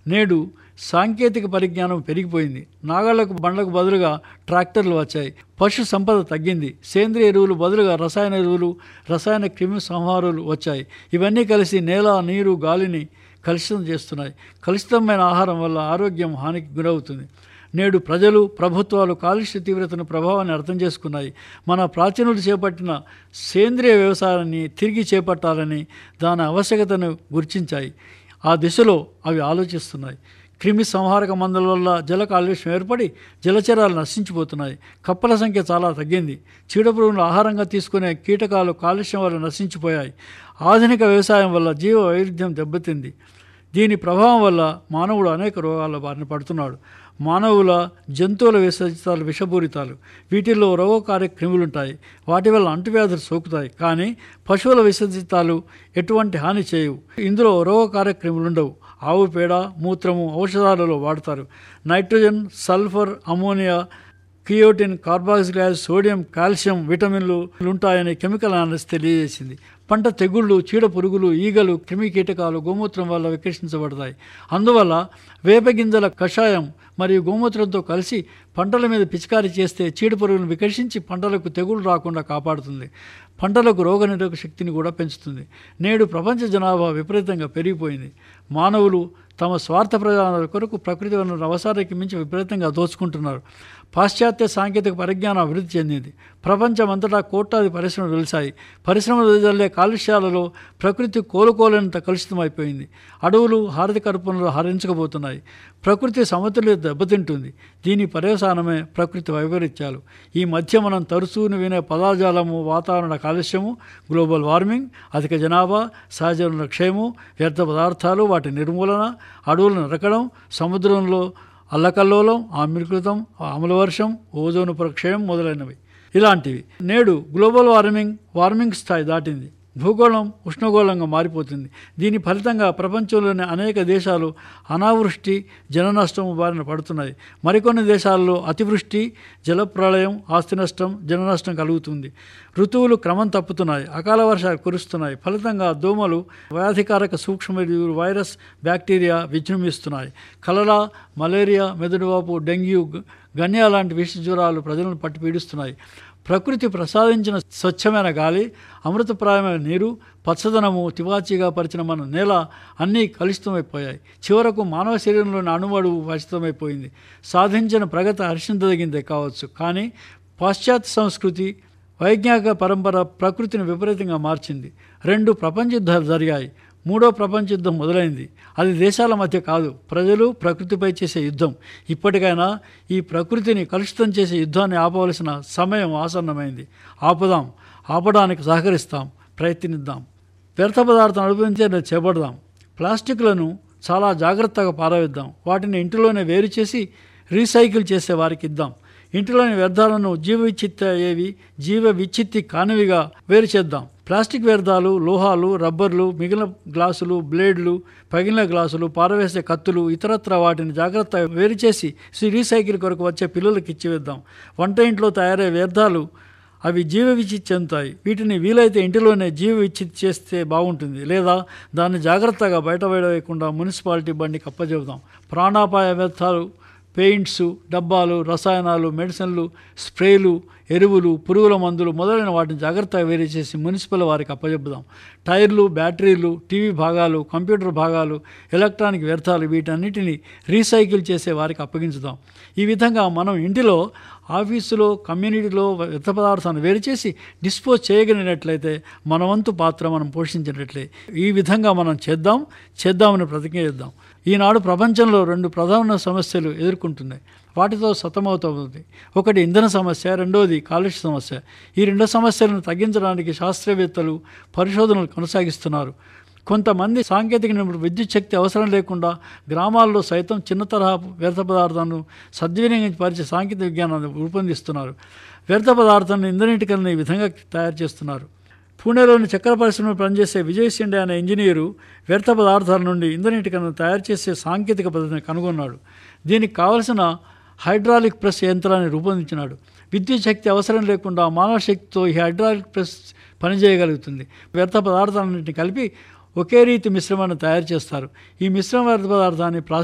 నేడు సాంకేతిక పరిజ్ఞానం పెరిగిపోయింది నాగళ్లకు బండ్లకు బదులుగా ట్రాక్టర్లు వచ్చాయి పశు సంపద తగ్గింది సేంద్రియ ఎరువులు బదులుగా రసాయన ఎరువులు రసాయన క్రిమి సంహారాలు వచ్చాయి ఇవన్నీ కలిసి నేల నీరు గాలిని కలుషితం చేస్తున్నాయి కలుషితమైన ఆహారం వల్ల ఆరోగ్యం హానికి గురవుతుంది నేడు ప్రజలు ప్రభుత్వాలు కాలుష్య తీవ్రతను ప్రభావాన్ని అర్థం చేసుకున్నాయి మన ప్రాచీనులు చేపట్టిన సేంద్రియ వ్యవసాయాన్ని తిరిగి చేపట్టాలని దాని ఆవశ్యకతను గుర్తించాయి ఆ దిశలో అవి ఆలోచిస్తున్నాయి క్రిమి సంహారక మందుల వల్ల జల కాలుష్యం ఏర్పడి జలచరాలు నశించిపోతున్నాయి కప్పల సంఖ్య చాలా తగ్గింది చీడపురుగులు ఆహారంగా తీసుకునే కీటకాలు కాలుష్యం వల్ల నశించిపోయాయి ఆధునిక వ్యవసాయం వల్ల జీవ వైవిధ్యం దెబ్బతింది దీని ప్రభావం వల్ల మానవుడు అనేక రోగాల బారిన పడుతున్నాడు మానవుల జంతువుల విసర్జితాలు విషపూరితాలు వీటిల్లో రోగకార్య క్రిములుంటాయి వాటి వల్ల అంటువ్యాధులు సోకుతాయి కానీ పశువుల విసర్జితాలు ఎటువంటి హాని చేయవు ఇందులో రోగకార్య క్రిములుండవు ఆవు పేడ మూత్రము ఔషధాలలో వాడతారు నైట్రోజన్ సల్ఫర్ అమోనియా కియోటిన్ కార్బాక్సిలాజ్ సోడియం కాల్షియం విటమిన్లు ఉంటాయని కెమికల్ అనాలిసిస్ తెలియజేసింది పంట తెగుళ్ళు చీడ పురుగులు ఈగలు క్రిమి కీటకాలు గోమూత్రం వల్ల వికర్షించబడతాయి అందువల్ల వేపగింజల కషాయం మరియు గోమూత్రంతో కలిసి పంటల మీద పిచికారీ చేస్తే చీడ పురుగులను వికర్షించి పంటలకు తెగులు రాకుండా కాపాడుతుంది పంటలకు రోగనిరోధక శక్తిని కూడా పెంచుతుంది నేడు ప్రపంచ జనాభా విపరీతంగా పెరిగిపోయింది మానవులు తమ స్వార్థ ప్రయోజనాల కొరకు ప్రకృతి వనరుల అవసరానికి మించి విపరీతంగా దోచుకుంటున్నారు పాశ్చాత్య సాంకేతిక పరిజ్ఞానం అభివృద్ధి చెందింది ప్రపంచమంతటా కోట్లాది పరిశ్రమలు వెలిశాయి పరిశ్రమలు వెదజల్లే కాలుష్యాలలో ప్రకృతి కోలుకోలేనంత కలుషితమైపోయింది అడవులు హారతి కర్పణలు హరించకపోతున్నాయి ప్రకృతి సమతుల్యత దెబ్బతింటుంది దీని పర్యవసానమే ప్రకృతి వైపరీత్యాలు ఈ మధ్య మనం తరచూని వినే పదాజాలము వాతావరణ కాలుష్యము గ్లోబల్ వార్మింగ్ అధిక జనాభా సహజ వనరుల క్షయము వ్యర్థ పదార్థాలు వాటి నిర్మూలన అడవులను నరకడం సముద్రంలో అల్లకల్లోలం ఆమ్రీకృతం అమలవర్షం ఓజోను ప్రక్షయం మొదలైనవి ఇలాంటివి నేడు గ్లోబల్ వార్మింగ్ వార్మింగ్ స్థాయి దాటింది భూగోళం ఉష్ణగోళంగా మారిపోతుంది దీని ఫలితంగా ప్రపంచంలోని అనేక దేశాలు అనావృష్టి జన నష్టం బారిన పడుతున్నాయి మరికొన్ని దేశాల్లో అతివృష్టి జలప్రళయం ఆస్తి నష్టం జన నష్టం కలుగుతుంది ఋతువులు క్రమం తప్పుతున్నాయి అకాల వర్షాలు కురుస్తున్నాయి ఫలితంగా దోమలు వ్యాధికారక సూక్ష్మజీవులు వైరస్ బ్యాక్టీరియా విజృంభిస్తున్నాయి కలరా మలేరియా మెదడువాపు డెంగ్యూ గన్యా లాంటి విష జ్వరాలు ప్రజలను పట్టి పీడిస్తున్నాయి ప్రకృతి ప్రసాదించిన స్వచ్ఛమైన గాలి అమృతప్రాయమైన నీరు పచ్చదనము తివాచీగా పరిచిన మన నేల అన్నీ కలుషితమైపోయాయి చివరకు మానవ శరీరంలోని అణువడువు వచితమైపోయింది సాధించిన ప్రగతి హర్షించదగిందే కావచ్చు కానీ పాశ్చాత్య సంస్కృతి వైజ్ఞానిక పరంపర ప్రకృతిని విపరీతంగా మార్చింది రెండు ప్రపంచ యుద్ధాలు జరిగాయి మూడో ప్రపంచ యుద్ధం మొదలైంది అది దేశాల మధ్య కాదు ప్రజలు ప్రకృతిపై చేసే యుద్ధం ఇప్పటికైనా ఈ ప్రకృతిని కలుషితం చేసే యుద్ధాన్ని ఆపవలసిన సమయం ఆసన్నమైంది ఆపుదాం ఆపడానికి సహకరిస్తాం ప్రయత్నిద్దాం వ్యర్థ పదార్థం అనుభవించే చేపడదాం ప్లాస్టిక్లను చాలా జాగ్రత్తగా పారవేద్దాం వాటిని ఇంటిలోనే వేరు చేసి రీసైకిల్ చేసే వారికి ఇద్దాం ఇంటిలోని వ్యర్థాలను జీవ విచ్చిత్తి అయ్యేవి జీవ విచ్చిత్తి కానివిగా వేరు చేద్దాం ప్లాస్టిక్ వ్యర్థాలు లోహాలు రబ్బర్లు మిగిలిన గ్లాసులు బ్లేడ్లు పగిలిన గ్లాసులు పారవేసే కత్తులు ఇతరత్ర వాటిని జాగ్రత్తగా వేరు చేసి రీసైకిల్ కొరకు వచ్చే పిల్లలకు ఇచ్చివేద్దాం వంట ఇంట్లో తయారయ్యే వ్యర్థాలు అవి జీవ విచ్చిత్ చెందుతాయి వీటిని వీలైతే ఇంటిలోనే జీవ విచ్చిత్ చేస్తే బాగుంటుంది లేదా దాన్ని జాగ్రత్తగా బయట వేయకుండా మున్సిపాలిటీ బండికి అప్పచెబుదాం ప్రాణాపాయ వ్యర్థాలు పెయింట్స్ డబ్బాలు రసాయనాలు మెడిసిన్లు స్ప్రేలు ఎరువులు పురుగుల మందులు మొదలైన వాటిని జాగ్రత్తగా వేరే చేసి మున్సిపల్ వారికి అప్పచెప్పుదాం టైర్లు బ్యాటరీలు టీవీ భాగాలు కంప్యూటర్ భాగాలు ఎలక్ట్రానిక్ వ్యర్థాలు వీటన్నిటిని రీసైకిల్ చేసే వారికి అప్పగించుదాం ఈ విధంగా మనం ఇంటిలో ఆఫీసులో కమ్యూనిటీలో వ్యర్థ పదార్థాన్ని వేరు చేసి డిస్పోజ్ చేయగలిగినట్లయితే మన వంతు పాత్ర మనం పోషించినట్లే ఈ విధంగా మనం చేద్దాం చేద్దామని ప్రతిజ్ఞ చేద్దాం ఈనాడు ప్రపంచంలో రెండు ప్రధాన సమస్యలు ఎదుర్కొంటున్నాయి వాటితో సతమవుతుంది ఒకటి ఇంధన సమస్య రెండోది కాలుష్య సమస్య ఈ రెండు సమస్యలను తగ్గించడానికి శాస్త్రవేత్తలు పరిశోధనలు కొనసాగిస్తున్నారు కొంతమంది సాంకేతిక నిపుణులు విద్యుత్ శక్తి అవసరం లేకుండా గ్రామాల్లో సైతం చిన్న తరహా వ్యర్థ పదార్థాలను సద్వినియోగించపరిచే సాంకేతిక విజ్ఞానాన్ని రూపొందిస్తున్నారు వ్యర్థ పదార్థాలను ఇంధనీటికలను ఈ విధంగా తయారు చేస్తున్నారు పూణేలోని చక్కెర పరిశ్రమలో పనిచేసే విజయ్ సిండే అనే ఇంజనీరు వ్యర్థ పదార్థాల నుండి ఇంధనీటికను తయారు చేసే సాంకేతిక పద్ధతిని కనుగొన్నాడు దీనికి కావలసిన హైడ్రాలిక్ ప్రెస్ యంత్రాన్ని రూపొందించినాడు విద్యుత్ శక్తి అవసరం లేకుండా మానవ శక్తితో ఈ హైడ్రాలిక్ ప్రెస్ పనిచేయగలుగుతుంది వ్యర్థ పదార్థాలన్నింటినీ కలిపి ఒకే రీతి మిశ్రమాన్ని తయారు చేస్తారు ఈ మిశ్రమ వ్యర్థ పదార్థాన్ని